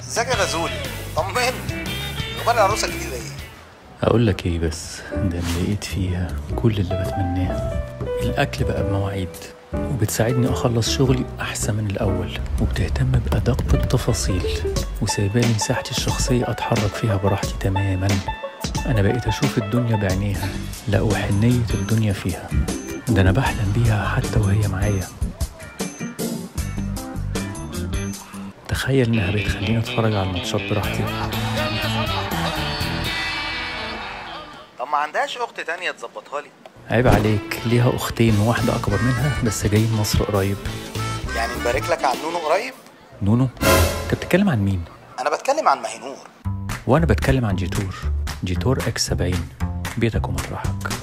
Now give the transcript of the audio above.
ازيك يا غزول طمني اخبار العروسه الجديده ايه اقول لك ايه بس ده انا لقيت فيها كل اللي بتمناه الاكل بقى بمواعيد وبتساعدني اخلص شغلي احسن من الاول وبتهتم بادق التفاصيل وسايبالي مساحتي الشخصيه اتحرك فيها براحتي تماما انا بقيت اشوف الدنيا بعينيها لا وحنيه الدنيا فيها ده انا بحلم بيها حتى وهي معايا تخيل انها بتخليني اتفرج على الماتشات براحتي طب ما عندهاش اخت تانية تظبطها لي عيب عليك ليها اختين وواحده اكبر منها بس جايين مصر قريب يعني نبارك لك عن نونو قريب نونو انت بتتكلم عن مين انا بتكلم عن مهنور وانا بتكلم عن جيتور جيتور اكس 70 بيتك ومطرحك